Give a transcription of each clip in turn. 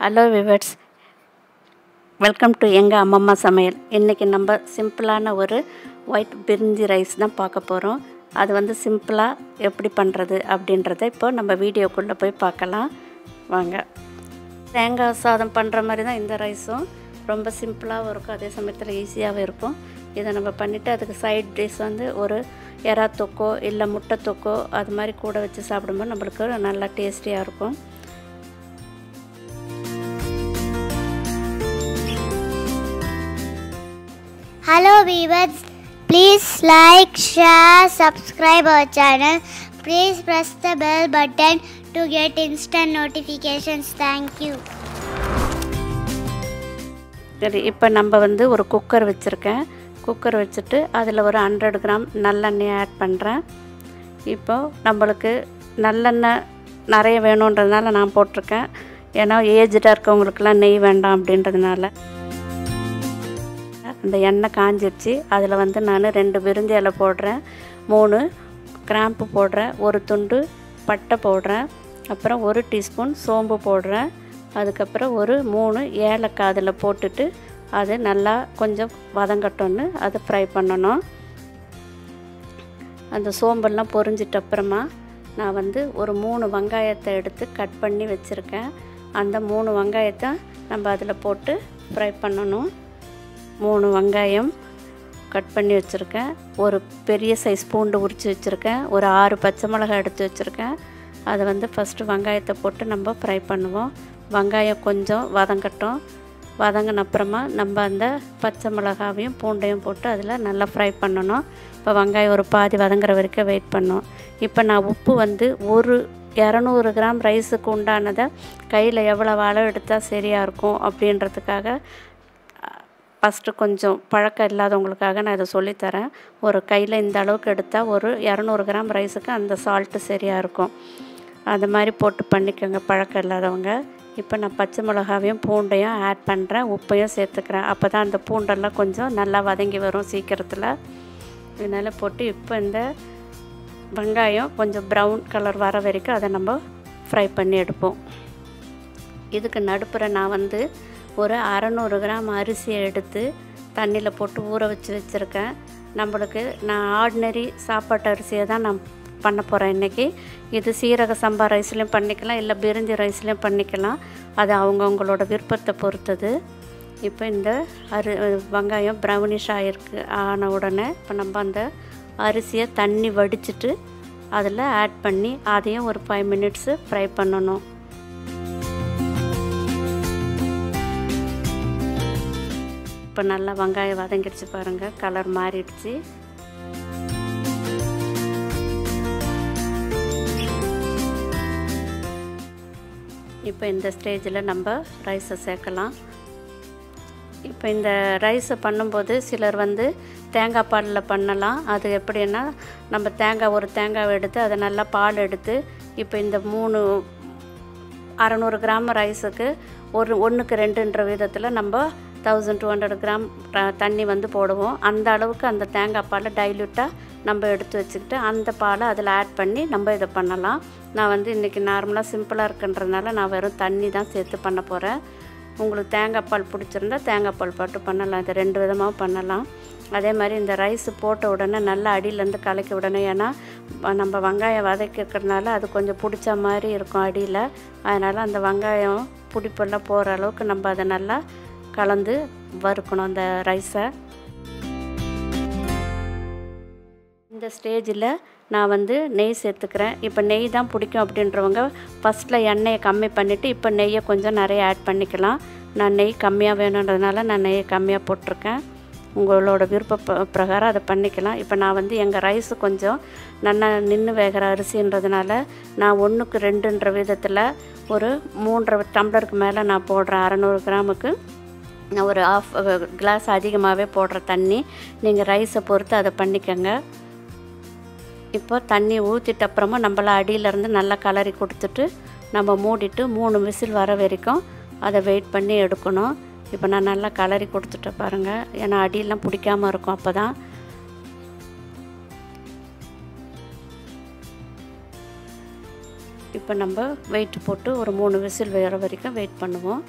Hello viewers welcome to எங்கள் அம்மம்மா சமையல் இன்றைக்கி நம்ம சிம்பிளான ஒரு ஒயிட் பிரிஞ்சி ரைஸ் தான் பார்க்க போகிறோம் அது வந்து சிம்பிளாக எப்படி பண்ணுறது அப்படின்றத இப்போ நம்ம வீடியோக்குள்ளே போய் பார்க்கலாம் வாங்க தேங்காய் சாதம் பண்ணுற மாதிரி தான் இந்த ரைஸும் ரொம்ப சிம்பிளாகவும் இருக்கும் அதே சமயத்தில் ஈஸியாகவும் இருக்கும் இதை நம்ம பண்ணிவிட்டு அதுக்கு சைட் டிஷ் வந்து ஒரு எறா தொக்கோ இல்லை முட்டை தொக்கோ அது மாதிரி கூட வச்சு சாப்பிடும்போது நம்மளுக்கு நல்லா டேஸ்டியாக இருக்கும் Hello viewers, please like, share, subscribe our channel. Please press the bell button to get instant notifications. Thank you. சரி இப்போ நம்ம வந்து ஒரு குக்கர் வச்சுருக்கேன் குக்கர் வச்சுட்டு அதில் ஒரு ஹண்ட்ரட் கிராம் நல்லெண்ணெய் ஆட் பண்ணுறேன் இப்போ நம்மளுக்கு நல்லெண்ணெய் நிறைய வேணுன்றதுனால நான் போட்டிருக்கேன் ஏன்னா ஏஜ்டாக இருக்கவங்களுக்குலாம் நெய் வேண்டாம் அப்படின்றதுனால அந்த எண்ணெய் காஞ்சிடுச்சு அதில் வந்து நான் ரெண்டு விருந்தி இலை போடுறேன் மூணு கிராம்பு போடுறேன் ஒரு துண்டு பட்டை போடுறேன் அப்புறம் ஒரு டீஸ்பூன் சோம்பு போடுறேன் அதுக்கப்புறம் ஒரு மூணு ஏலக்காய் அதில் போட்டுட்டு அது நல்லா கொஞ்சம் வதங்கட்டோன்னு அதை ஃப்ரை பண்ணணும் அந்த சோம்பெல்லாம் பொரிஞ்சிட்ட அப்புறமா நான் வந்து ஒரு மூணு வெங்காயத்தை எடுத்து கட் பண்ணி வச்சுருக்கேன் அந்த மூணு வெங்காயத்தை நம்ம அதில் போட்டு ஃப்ரை பண்ணணும் மூணு வெங்காயம் கட் பண்ணி வச்சுருக்கேன் ஒரு பெரிய சைஸ் பூண்டு உரித்து வச்சுருக்கேன் ஒரு ஆறு பச்சை மிளகாய் எடுத்து வச்சுருக்கேன் அதை வந்து ஃபஸ்ட்டு வெங்காயத்தை போட்டு நம்ம ஃப்ரை பண்ணுவோம் வெங்காயம் கொஞ்சம் வதங்கட்டும் வதங்கின அப்புறமா நம்ம அந்த பச்சை மிளகாவையும் பூண்டையும் போட்டு அதில் நல்லா ஃப்ரை பண்ணணும் இப்போ வெங்காயம் ஒரு பாதி வதங்குற வரைக்கும் வெயிட் பண்ணோம் இப்போ நான் உப்பு வந்து ஒரு இரநூறு கிராம் ரைஸுக்கு உண்டானதை கையில் எவ்வளோ அளவு எடுத்தால் சரியாக இருக்கும் அப்படின்றதுக்காக ஃபஸ்ட்டு கொஞ்சம் பழக்கம் இல்லாதவங்களுக்காக நான் இதை சொல்லித்தரேன் ஒரு கையில் இந்த அளவுக்கு எடுத்தால் ஒரு இரநூறு கிராம் ரைஸுக்கு அந்த சால்ட்டு சரியாக இருக்கும் அது மாதிரி போட்டு பண்ணிக்கோங்க பழக்கம் இல்லாதவங்க இப்போ நான் பச்சை மிளகாவையும் பூண்டையும் ஆட் பண்ணுறேன் உப்பையும் சேர்த்துக்கிறேன் அப்போ தான் அந்த பூண்டெல்லாம் கொஞ்சம் நல்லா வதங்கி வரும் சீக்கிரத்தில் இதனால் போட்டு இப்போ இந்த வெங்காயம் கொஞ்சம் ப்ரௌன் கலர் வர வரைக்கும் அதை நம்ம ஃப்ரை பண்ணி எடுப்போம் இதுக்கு நடுப்புற நான் வந்து ஒரு அறநூறு கிராம் அரிசியை எடுத்து தண்ணியில் போட்டு ஊற வச்சு வச்சுருக்கேன் நம்மளுக்கு நான் ஆர்டினரி சாப்பாட்டு அரிசியை தான் நான் பண்ண போகிறேன் இன்றைக்கி இது சீரக சம்பா ரைஸ்லேயும் பண்ணிக்கலாம் இல்லை பிரிஞ்சி ரைஸ்லேயும் பண்ணிக்கலாம் அது அவங்கவுங்களோட விருப்பத்தை பொறுத்தது இப்போ இந்த அரு வெங்காயம் ப்ரௌனிஷ் ஆகிருக்கு ஆன உடனே இப்போ நம்ம அந்த அரிசியை தண்ணி வடிச்சிட்டு அதில் ஆட் பண்ணி அதையும் ஒரு ஃபைவ் மினிட்ஸு ஃப்ரை பண்ணணும் இப்போ நல்லா வெங்காயம் வதங்கிடுச்சு பாருங்கள் கலர் மாறிடுச்சு இப்போ இந்த ஸ்டேஜில் நம்ம ரைஸை சேர்க்கலாம் இப்போ இந்த ரைஸை பண்ணும்போது சிலர் வந்து தேங்காய் பாலில் பண்ணலாம் அது எப்படின்னா நம்ம தேங்காய் ஒரு தேங்காவை எடுத்து அதை நல்லா பால் எடுத்து இப்போ இந்த மூணு அறநூறு கிராம் ரைஸுக்கு ஒரு ஒன்றுக்கு ரெண்டுன்ற விதத்தில் நம்ம தௌசண்ட் டூ ஹண்ட்ரட் கிராம் தண்ணி வந்து போடுவோம் அந்த அளவுக்கு அந்த தேங்காய் பாலை டைல்யூட்டாக நம்ம எடுத்து வச்சுக்கிட்டு அந்த பாலை அதில் ஆட் பண்ணி நம்ம இதை பண்ணலாம் நான் வந்து இன்றைக்கி நார்மலாக சிம்பிளாக இருக்குன்றதுனால நான் வெறும் தண்ணி தான் சேர்த்து பண்ண போகிறேன் உங்களுக்கு தேங்காய் பால் பிடிச்சிருந்தா தேங்காய் பால் போட்டு பண்ணலாம் இது ரெண்டு விதமாக பண்ணலாம் அதே மாதிரி இந்த ரைஸ் போட்ட உடனே நல்லா அடியிலேருந்து கலக்கி விடணும் ஏன்னா நம்ம வெங்காயம் வதக்கிறதுனால அது கொஞ்சம் பிடிச்ச மாதிரி இருக்கும் அடியில் அதனால் அந்த வெங்காயம் பிடிப்பெல்லாம் போகிற அளவுக்கு நம்ம அதை நல்லா கலந்து வறுக்கணும் அந்த ரைஸை இந்த ஸ்டேஜில் நான் வந்து நெய் சேர்த்துக்கிறேன் இப்போ நெய் தான் பிடிக்கும் அப்படின்றவங்க ஃபஸ்ட்டில் எண்ணெயை கம்மி பண்ணிவிட்டு இப்போ நெய்யை கொஞ்சம் நிறைய ஆட் பண்ணிக்கலாம் நான் நெய் கம்மியாக வேணுன்றதுனால நான் நெய்யை கம்மியாக போட்டிருக்கேன் உங்களோட விருப்ப பிரகாரம் அதை பண்ணிக்கலாம் இப்போ நான் வந்து எங்கள் ரைஸு கொஞ்சம் நல்லா நின்று வேகிற அரிசின்றதுனால நான் ஒன்றுக்கு ரெண்டுன்ற விதத்தில் ஒரு மூன்றரை டம்ளருக்கு மேலே நான் போடுறேன் அறநூறு கிராமுக்கு நான் ஒரு ஆஃப் கிளாஸ் அதிகமாகவே போடுற தண்ணி நீங்கள் ரைஸை பொறுத்து அதை பண்ணிக்கோங்க இப்போ தண்ணி ஊற்றிட்ட அப்புறமா நம்மள அடியிலேருந்து நல்லா கலரி கொடுத்துட்டு நம்ம மூடிட்டு மூணு விசில் வர வரைக்கும் அதை வெயிட் பண்ணி எடுக்கணும் இப்போ நான் நல்லா கலரி கொடுத்துட்ட பாருங்கள் ஏன்னா அடியெல்லாம் பிடிக்காமல் இருக்கும் அப்போ தான் இப்போ நம்ம வெயிட் போட்டு ஒரு மூணு விசில் வேற வரைக்கும் வெயிட் பண்ணுவோம்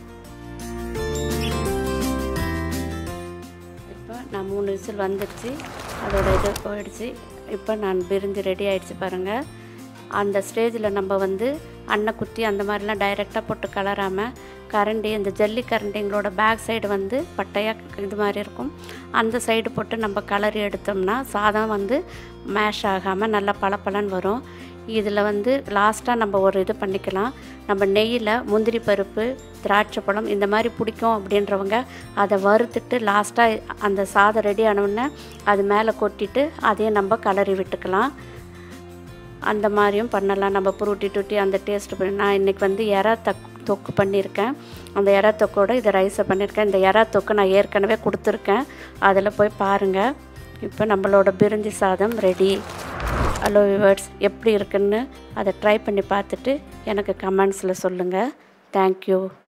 இப்போ நான் மூணு விசில் வந்துடுச்சு அதோட இது போயிடுச்சு இப்போ நான் பிரிஞ்சு ரெடி ஆயிடுச்சு பாருங்கள் அந்த ஸ்டேஜில் நம்ம வந்து அன்னை குத்தி அந்த மாதிரிலாம் டைரெக்டாக போட்டு கலராமல் கரண்டி இந்த ஜல்லி கரண்டிங்களோட பேக் சைடு வந்து பட்டையாக இது மாதிரி இருக்கும் அந்த சைடு போட்டு நம்ம கலரி எடுத்தோம்னா சாதம் வந்து மேஷ் ஆகாமல் நல்லா பளபளன்னு வரும் இதில் வந்து லாஸ்ட்டாக நம்ம ஒரு இது பண்ணிக்கலாம் நம்ம நெய்யில் முந்திரி பருப்பு திராட்சை பழம் இந்த மாதிரி பிடிக்கும் அப்படின்றவங்க அதை வறுத்துட்டு லாஸ்ட்டாக அந்த சாதம் ரெடி ஆனவுடனே அது மேலே கொட்டிட்டு அதையும் நம்ம கலரி விட்டுக்கலாம் அந்த மாதிரியும் பண்ணலாம் நம்ம புருட்டி டூட்டி அந்த டேஸ்ட் பண்ணி நான் இன்றைக்கி வந்து எறா தக் தொக்கு பண்ணியிருக்கேன் அந்த எறா தொக்கோட இதை ரைஸை பண்ணியிருக்கேன் இந்த எறா தொக்கு நான் ஏற்கனவே கொடுத்துருக்கேன் அதில் போய் பாருங்கள் இப்போ நம்மளோட பிரிஞ்சி சாதம் ரெடி ஹலோ விவர்ஸ் எப்படி இருக்குன்னு அதை ட்ரை பண்ணி பார்த்துட்டு எனக்கு கமெண்ட்ஸில் சொல்லுங்கள் தேங்க்யூ